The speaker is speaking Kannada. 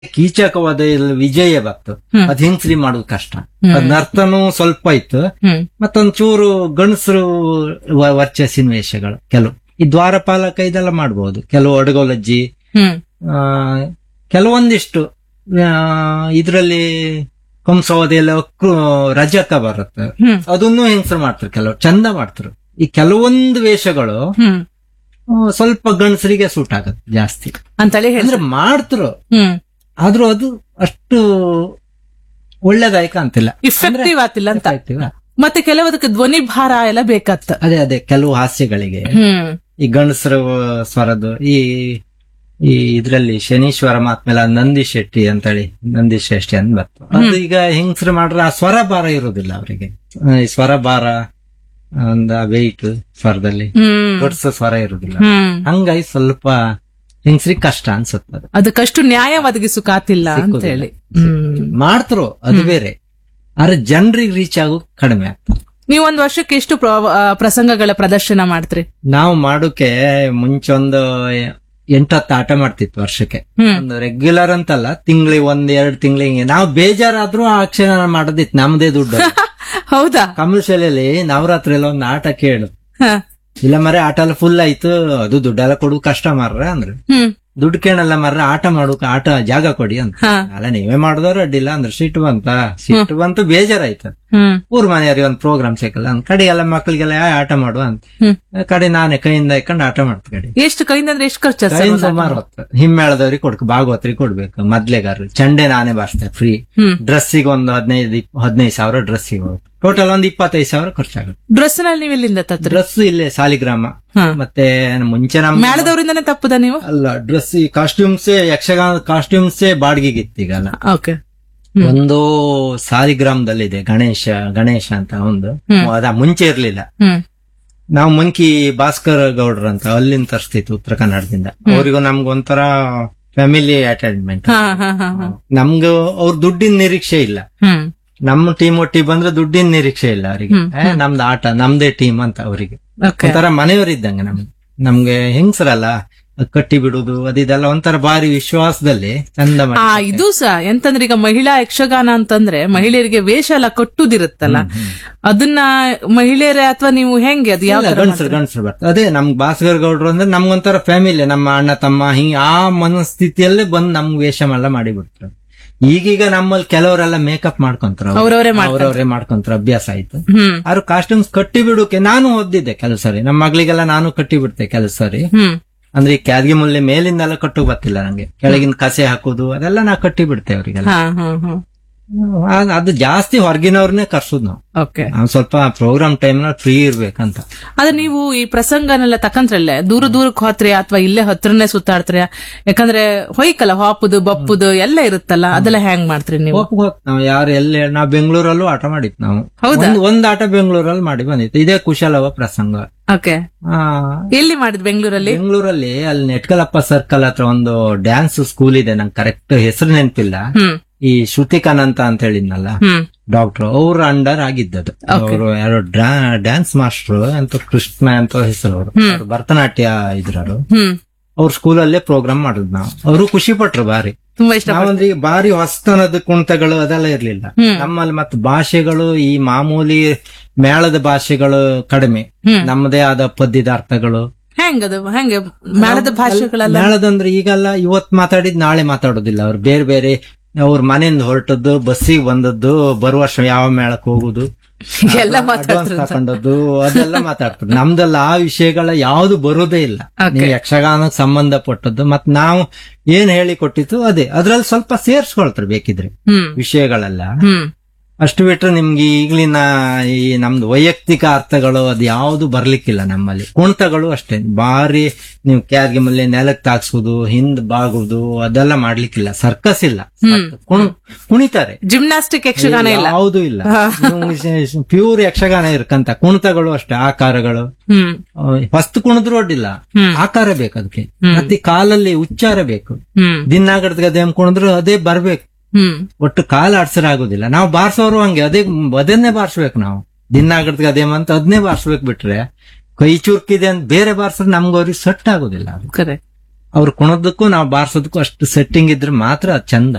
ಕೀಚಕವಾದ ಇಲ್ಲಿ ವಿಜಯ ಬತ್ತು ಹ್ಮ್. ಅದ್ ಹೆಂಗ್ಸ್ರಿ ಮಾಡೋದು ಕಷ್ಟ ಹ್ಮ್. ಅದ್ ನರ್ತನೂ ಸ್ವಲ್ಪ ಇತ್ತು ಹ್ಮ್ ಮತ್ತೊಂದ್ ಚೂರು ಗಂಡಸರು ವ- ವರ್ಚಸ್ಸಿನ ವೇಷಗಳು ಕೆಲವು ಈ ದ್ವಾರಪಾಲಕ ಇದೆಲ್ಲ ಮಾಡ್ಬೋದು ಕೆಲವು ಅಡಗೋಲಜ್ಜಿ ಹ್ಮ್ ಆ, ಕೆಲವೊಂದಿಷ್ಟು ಇದರಲ್ಲಿ ಕಂಸವದೆ ಎಲ್ಲ ಕ್ರು- ರಜಕ ಬರುತ್ತೆ ಹ್ಮ್ ಅದನ್ನು ಹೆಂಗಸರು ಮಾಡ್ತಾರೆ ಕೆಲವು ಚಂದ ಮಾಡ್ತಾರೆ ಈ ಕೆಲವೊಂದು ವೇಷಗಳು ಹ್ಮ್ ಆ, ಸ್ವಲ್ಪ ಗಂಡಸರಿಗೆ ಸೂಟ್ ಆಗತ್ತೆ ಜಾಸ್ತಿ ಅಂತೇಳಿ ಹೇಳಿ ಅಂದ್ರೆ ಮಾಡ್ತರು ಹ್ಮ್ ಆದ್ರೂ ಅದು ಅಷ್ಟು ಒಳ್ಳೇದಾಯ್ಕ ಅಂತಿಲ್ಲ ಇಫೆಕ್ಟಿವ್ ಆತಿಲ್ಲ ಅಂತ ಆಯ್ತಿವ? ಮತ್ತೆ ಕೆಲವದಕ್ಕೆ ಧ್ವನಿ ಭಾರ ಎಲ್ಲ ಬೇಕಾತ್ತ ಅದೇ ಅದೇ ಕೆಲವು ಹಾಸ್ಯಗಳಿಗೆ ಹ್ಮ್ ಈ ಗಂಡಸರ ಸ್ವರದ್ದು ಈ ಈ ಇದ್ರಲ್ಲಿ ಶನೀಶ್ವರ ಮಾತ್ಮೇಲೆ ನಂದಿ ಶೆಟ್ಟಿ ಅಂತೇಳಿ ನಂದಿ ಶ್ರೇಷ್ಠಿ ಅಂತ ಬರ್ತು ಅದು ಈಗ ಹೆಂಗಸರು ಮಾಡ್ರೆ ಆ ಸ್ವರ ಭಾರ ಇರೋದಿಲ್ಲ ಅವರಿಗೆ ಈ ಸ್ವರ ಭಾರ ಒಂದು ವೆಯ್ಟ್ ಸ್ವರದಲ್ಲಿ ಹ್ಮ್ ಗಡ್ಸ ಸ್ವರ ಇರುದಿಲ್ಲ ಹ್ಮ್ ಹಂಗಾಗಿ ಸ್ವಲ್ಪ ಹೆಂಗಸ್ರಿಗೆ ಕಷ್ಟ ಅನ್ಸುತ್ತೆ ಅದು ಅದಕ್ಕಷ್ಟು ನ್ಯಾಯ ಒದಗಿಸುಕಾತಿಲ್ಲ ಅಂತ ಸಿಕ್ಕುದಿಲ್ಲ. ಹೇಳಿ ಹ್ಮ್ ಮಾಡ್ತರು ಅದು ಬೇರೆ ಆದ್ರೆ ಜನರಿಗೆ ರೀಚ್ ಆಗೋದು ಕಡಿಮೆ ಆಗ್ತದೆ ನೀವು ಒಂದ್ ವರ್ಷಕ್ಕೆ ಎಷ್ಟು ಪ್ರ- ಆ, ಪ್ರಸಂಗಗಳ ಪ್ರದರ್ಶನ ಮಾಡ್ತೀರಿ ನಾವು ಮಾಡೋಕೆ ಮುಂಚೆ ಒಂದು ಎಂಟತ್ತು ಆಟ ಮಾಡ್ತಿತ್ತು ವರ್ಷಕ್ಕೆ ಹ್ಮ್ ಒಂದು ರೆಗ್ಯುಲರ್ ಅಂತಲ್ಲ ತಿಂಗಳಿಗೆ ಒಂದ್ ಎರಡ್ ತಿಂಗಳಿಗೆ ನಾವು ಬೇಜಾರಾದ್ರೂ ಆ ಕ್ಷಣ ಮಾಡೋದಿತ್ತು ನಮ್ದೇ ದುಡ್ಡು ಹೌದಾ ಕಮರ್ಷಿಯಲಲ್ಲಿ ನವರಾತ್ರಿ ಎಲ್ಲ ಒಂದು ಆಟ ಕೇಳು ಹ. ಇಲ್ಲ ಮರೆ ಆಟ ಎಲ್ಲ ಫುಲ್ ಆಯ್ತು ಅದು ದುಡ್ಡೆಲ್ಲ ಕೊಡು ಕಷ್ಟ ಮಾರ್ರೆ ಅಂದ್ರೆ ಹ್ಮ್ ದುಡ್ಡು ಕೇಳಲ್ಲ ಮರ್ರೆ ಆಟ ಮಾಡೋಕೆ ಆಟ ಜಾಗ ಕೊಡಿ ಅಂತ ಹ. ಅಲ್ಲ ನೀವೇ ಮಾಡಿದವ್ರು ಅಡ್ಡಿಲ್ಲ ಅಂದ್ರೆ ಸಿಟ್ಟು ಬಂತ ಸಿಟ್ಟು ಬಂತು ಬೇಜಾರಾಯ್ತು ಹ್ಮ್ ಊರ್ ಮನೆಯವ್ರಿಗೆ ಒಂದು ಪ್ರೋಗ್ರಾಮ್ ಸಿಕ್ಕಲ್ಲ ಅಂದ್ ಕಡೆ ಎಲ್ಲ ಮಕ್ಳಿಗೆಲ್ಲ "ಆ, ಆಟ ಮಾಡು ಅಂತ ಹ್ಮ್. ಕಡೆ ನಾನೇ ಕೈಯಿಂದ ಇಟ್ಕೊಂಡು ಆಟ ಮಾಡ್ತ ಕಡೆ ಎಷ್ಟು ಕೈಯಿಂದ ಅಂದ್ರೆ ಎಷ್ಟು ಖರ್ಚು ಕೈಯಿಂದ ಸುಮಾರು ಹೊತ್ತು ಹಿಮ್ಮೇಳದವ್ರಿಗೆ ಕೊಡ್ಕ ಭಾಗವತ್ರಿಗೆ ಕೊಡ್ಬೇಕು ಮೊದ್ಲೆಗಾರ ಚಂಡೆ ನಾನೇ ಬಾರಿಸ್ತೆ ಫ್ರೀ ಹ್ಮ್ ಡ್ರೆಸ್ಸಿಗೆ ಒಂದು ಹದಿನೈದು ಇಪ್- ಹದಿನೈದು ಸಾವಿರ ಡ್ರೆಸ್ಸಿಗೆ ಹೋಗುತ್ತೆ ಟೋಟಲ್ ಒಂದು ಇಪ್ಪತ್ತೈದು ಸಾವಿರ ಖರ್ಚಾಗುತ್ತೆ ಡ್ರೆಸ್ ನಲ್ಲಿ ನೀವು ಎಲ್ಲಿಂದ ತತ್ರಿ ಡ್ರೆಸ್ ಇಲ್ಲೇ ಸಾಲಿಗ್ರಾಮ ಹ. ಮತ್ತೆ ಮುಂಚೆ ನಮ್ಮ ಮೇಳದವರಿಂದನೇ ತಪ್ಪದ ನೀವು ಅಲ್ಲ ಡ್ರೆಸ್ ಈ ಕಾಸ್ಟ್ಯೂಮ್ಸ್ ಯಕ್ಷಗಾನ ಕಾಸ್ಟ್ಯೂಮ್ಸ್ ಬಾಡಿಗೆಗಿತ್ತು ಈಗಲ್ಲ ಓಕೆ ಒಂದು ಸಾಲಿಗ್ರಾಮದಲ್ಲಿದೆ ಗಣೇಶ ಗಣೇಶ ಅಂತ ಒಂದು ಹ್ಮ್. ಅದ ಮುಂಚೆ ಇರ್ಲಿಲ್ಲ ಹ್ಮ್ ನಾವು ಮಂಕಿ ಭಾಸ್ಕರ್ ಗೌಡ್ರ ಅಂತ ಅಲ್ಲಿಂದ ತರಿಸ್ತಿತ್ತು ಉತ್ತರ ಕನ್ನಡದಿಂದ ಅವರಿಗೂ ನಮ್ಗೊಂಥರ ಫ್ಯಾಮಿಲಿ ಅಟೆಂಡ್ಮೆಂಟ್ ಹಾ ಹಾ ಹಾ ಹಾ ನಮ್ಗೂ ಅವ್ರ ದುಡ್ಡಿನ ನಿರೀಕ್ಷೆ ಇಲ್ಲ ಹ್ಮ್ ನಮ್ಮ ಟೀಮ್ ಒಟ್ಟಿಗೆ ಬಂದ್ರೆ ದುಡ್ಡಿನ ನಿರೀಕ್ಷೆ ಇಲ್ಲ ಅವರಿಗೆ ಹ್ಮ್, ನಮ್ದು ಆಟ ನಮ್ದೇ ಟೀಮ್ ಅಂತ ಅವರಿಗೆ ಓಕೆ ಒಂಥರ ಮನೆಯವರಿದ್ದಂಗೆ ನಮ್ಗೆ ನಮ್ಗೆ ಹೆಂಗ್ಸರಲ್ಲ ಅದ್ ಕಟ್ಟಿ ಬಿಡುದು ಅದಿದೆಲ್ಲ ಒಂಥರ ಭಾರಿ ವಿಶ್ವಾಸದಲ್ಲಿ ಚಂದ ಮಾಡಿ ಆ ಇದು ಸಹ ಎಂತಂದ್ರೆ ಈಗ ಮಹಿಳಾ ಯಕ್ಷಗಾನ ಅಂತಂದ್ರೆ ಮಹಿಳೆಯರಿಗೆ ವೇಷ ಎಲ್ಲ ಕಟ್ಟುದಿರುತ್ತಲ್ಲ ಅದನ್ನ ಮಹಿಳೆಯರೇ ಅಥವಾ ನೀವು ಹೆಂಗೆ ಅದು ಯಾವ ತರ ಗಂಡಸರು ಗಂಡಸರು ಬರ್ತಾರೆ ಅದೇ ನಮ್ಗೆ ಭಾಸ್ಕರ್ ಗೌಡ್ರು ಅಂದ್ರೆ ನಮ್ಗೊಂಥರ ಫ್ಯಾಮಿಲಿ ನಮ್ಮ ಅಣ್ಣ ತಮ್ಮ ಹಿಂಗ ಆ ಮನಸ್ಥಿತಿಯಲ್ಲೇ ಬಂದು ನಮ್ಗೆ ವೇಷಮೆಲ್ಲ ಮಾಡಿ ಬಿಡ್ತಾರೆ ಈಗೀಗ ನಮ್ಮಲ್ಲಿ ಕೆಲವರೆಲ್ಲ ಮೇಕಪ್ ಮಾಡ್ಕೊಂತಾರ ಅವ್ರವ್ರೇ ಮಾಡ್ಕೊಂತಾರೆ. ಅವ್ರವ್ರೇ ಮಾಡ್ಕೊಂತಾರ ಅಭ್ಯಾಸ ಆಯ್ತು ಹ್ಮ್ ಆದ್ರೂ ಕಾಸ್ಟ್ಯೂಮ್ಸ್ ಕಟ್ಟಿ ಬಿಡೋಕೆ ನಾನು ಓದಿದ್ದೆ ಕೆಲವು ಸರಿ ನಮ್ಮ ಮಗಳಿಗೆಲ್ಲ ನಾನು ಕಟ್ಟಿ ಬಿಡ್ತೆ ಕೆಲವು ಸರಿ ಹ್ಮ್ ಅಂದ್ರೆ ಈ ಕ್ಯಾದ್ಗೆ ಮುಲ್ಲೆ ಮೇಲಿಂದೆಲ್ಲ ಕಟ್ಟು ಬರ್ತಿಲ್ಲ ನಂಗೆ ಕೆಳಗಿನ ಕಸೆ ಹಾಕುದು ಅದೆಲ್ಲ ನಾ ಕಟ್ಟಿ ಬಿಡ್ತೆ ಅವರಿಗೆಲ್ಲ ಹಾ ಹಾ ಹಾ ಅದು ಜಾಸ್ತಿ ಹೊರಗಿನವ್ರನ್ನೇ ಕರ್ಸುದು ನಾವು ಓಕೆ ನಾವು ಸ್ವಲ್ಪ ಪ್ರೋಗ್ರಾಮ್ ಟೈಮ್ ನ ಫ್ರೀ ಇರ್ಬೇಕಂತ ಆದ್ರೆ ನೀವು ಈ ಪ್ರಸಂಗನೆಲ್ಲ ತಕಂತ್ರಲ್ಲೇ ದೂರ ದೂರಕ್ಕೆ ಹೋತ್ರಿ ಅಥವಾ ಇಲ್ಲೇ ಹತ್ರನೇ ಸುತ್ತಾಡ್ತೀರಿ ಯಾಕಂದ್ರೆ ಹೊಯ್ಕಲ್ಲ ಹಾಪುದು ಬಪ್ಪುದು ಎಲ್ಲ ಇರುತ್ತಲ್ಲ ಅದೆಲ್ಲ ಹೆಂಗ್ ಮಾಡ್ತೀರಿ ನೀವು ಹೋಗ್ ಹೋಗ್ ನಾವು ಯಾರು ಎಲ್ಲಿ ನಾವು ಬೆಂಗಳೂರಲ್ಲೂ ಆಟ ಮಾಡಿತ್ತು ನಾವು ಹೌದಾ? ಒಂದ್ ಒಂದ್ ಆಟ ಬೆಂಗಳೂರಲ್ಲಿ ಮಾಡಿ ಬಂದಿತ್ತು ಇದೇ ಕುಶಲವ ಪ್ರಸಂಗ ಓಕೆ ಆ, ಎಲ್ಲಿ ಮಾಡಿದ್ ಬೆಂಗಳೂರಲ್ಲಿ ಬೆಂಗಳೂರಲ್ಲಿ ಅಲ್ಲಿ ನೆಟ್ಕಲಪ್ಪ ಸರ್ಕಲ್ ಹತ್ರ ಒಂದು ಡ್ಯಾನ್ಸ್ ಸ್ಕೂಲ್ ಇದೆ ನಂಗೆ ಕರೆಕ್ಟ್ ಹೆಸರು ನೆನಪಿಲ್ಲ ಹ್ಮ್ ಈ ಶ್ರುತಿಕಾನಂತ ಅಂತ ಹೇಳಿದ್ನಲ್ಲ ಹ್ಮ್ ಡಾಕ್ಟರ್ ಅವ್ರ ಅಂಡರ್ ಆಗಿದ್ದದು ಅವರು ಯಾರೋ ಡ್ಯಾನ್ಸ್ ಮಾಸ್ಟರ್ ಅಂತ ಕೃಷ್ಣ ಅಂತ ಹೆಸರು ಅವರು ಅವ್ರು ಭರತನಾಟ್ಯ ಇದ್ರವರು ಹ್ಮ್ ಅವ್ರ ಸ್ಕೂಲಲ್ಲೇ ಪ್ರೋಗ್ರಾಮ್ ಮಾಡುದು ನಾವು ಅವರು ಖುಷಿ ಪಟ್ರು ಬಾರಿ ತುಂಬಾ ಇಷ್ಟ ನಾವಂದ್ರೆ ಈಗ ಬಾರಿ ಹೊಸ್ತನದ ಕುಣಿತಗಳು ಅದೆಲ್ಲ ಇರ್ಲಿಲ್ಲ ಹ್ಮ್. ನಮ್ಮಲ್ಲಿ ಮತ್ತೆ ಭಾಷೆಗಳು ಈ ಮಾಮೂಲಿ ಮೇಳದ ಭಾಷೆಗಳು ಕಡಿಮೆ ಹ್ಮ್. ನಮ್ಮದೇ ಆದ ಪದ್ಯದಾರ್ಥಗಳು ಹೆಂಗದು ಹೆಂಗೆ ಮೇಳದ ಭಾಷೆಗಳೆಲ್ಲ ಮೇಳದಂದ್ರೆ ಈಗೆಲ್ಲ ಇವತ್ ಮಾತಾಡಿದ್ ನಾಳೆ ಮಾತಾಡೋದಿಲ್ಲ ಅವ್ರು ಬೇರೆ ಬೇರೆ ಅವ್ರ ಮನೆಯಿಂದ ಹೊರಟದ್ದು ಬಸ್ಸಿಗೆ ಬಂದದ್ದು ಬರುವ ವರ್ಷ ಯಾವ ಮೇಳಕ್ಕೆ ಹೋಗುದು ಎಲ್ಲ advance ಮಾತಾಡ್ತಾರೆ ತಕೊಂಡದ್ದು ಅದೆಲ್ಲ ಮಾತಾಡ್ತಾರೆ ನಮ್ದೆಲ್ಲ ಆ ವಿಷಯಗಳ ಯಾವ್ದು ಬರೋದೇ ಇಲ್ಲ Okay. ನೀವು ಯಕ್ಷಗಾನಕ್ಕೆ ಸಂಬಂಧಪಟ್ಟದ್ದು ಮತ್ ನಾವು ಏನ್ ಹೇಳಿ ಕೊಟ್ಟಿತ್ತು ಅದೇ ಅದ್ರಲ್ಲಿ ಸ್ವಲ್ಪ ಸೇರ್ಸ್ಕೊಳ್ತಾರೆ ಬೇಕಿದ್ರೆ ಹ್ಮ್ ವಿಷಯಗಳೆಲ್ಲ ಹ್ಮ್ ಅಷ್ಟು ಬಿಟ್ರೆ ನಿಮ್ಗೆ ಈಗ್ಲಿನ ಈ ನಮ್ದು ವೈಯಕ್ತಿಕ ಅರ್ಥಗಳು ಅದು ಯಾವುದು ಬರ್ಲಿಕ್ಕಿಲ್ಲ ನಮ್ಮಲ್ಲಿ ಕುಣಿತಗಳು ಅಷ್ಟೇ ಬಾರಿ ನೀವು ಕ್ಯಾರ್ಗೆ ಮೇಲೆ ನೆಲಕ್ಕೆ ತಾಕ್ಸುದು ಹಿಂದ್ ಬಾಗುದು ಅದೆಲ್ಲ ಮಾಡ್ಲಿಕ್ಕಿಲ್ಲ ಸರ್ಕಸ್ ಇಲ್ಲ ಕುಣ್- ಕುಣಿತಾರೆ ಜಿಮ್ನಾಸ್ಟಿಕ್ ಯಕ್ಷಗಾನ ಇಲ್ಲ ಯಾವುದು ಇಲ್ಲ ಪ್ಯೂರ್ ಯಕ್ಷಗಾನ ಇರ್ಕಂತ ಕುಣಿತಗಳು ಅಷ್ಟೇ ಆಕಾರಗಳು ಹ್ಮ್ ಫಸ್ಟ್ ಕುಣಿದ್ರು ಅಡ್ಡಿಲ್ಲ ಹ್ಮ್. ಆಕಾರ ಬೇಕು ಅದಕ್ಕೆ ಮತ್ತೆ ಕಾಲಲ್ಲಿ ಉಚ್ಚಾರ ಬೇಕು ಹ್ಮ್ ದಿನಾಗಡ್ದ ಗದೇಮ್ ಕುಣಿದ್ರು ಅದೇ ಬರ್ಬೇಕು ಹ್ಮ್ ಒಟ್ಟು ಕಾಲ ಆಡ್ಸರ್ ಆಗುದಿಲ್ಲ ನಾವು ಬಾರ್ಸೋರು ಹಂಗೆ ಅದೇ ಅದನ್ನೇ ಬಾರ್ಸ್ಬೇಕು ನಾವು ದಿನಾಗಡ್ದ ಗದೇಮ್ ಅಂತ ಅದನ್ನೇ ಬಾರ್ಸ್ಬೇಕು ಬಿಟ್ರೆ ಕೈ ಚುರ್ಕಿದೆ ಅಂತ ಬೇರೆ ಬಾರ್ಸಿದ್ರೆ ನಮ್ಗೆ ಅವ್ರಿಗೆ ಸೆಟ್ ಆಗುದಿಲ್ಲ ಅದು. ಕರೆ ಅವ್ರು ಕುಣದಕ್ಕೂ ನಾವು ಬಾರ್ಸೋದಕ್ಕೂ ಅಷ್ಟು ಸೆಟ್ಟಿಂಗ್ ಇದ್ರೆ ಮಾತ್ರ ಅದ್ ಚಂದ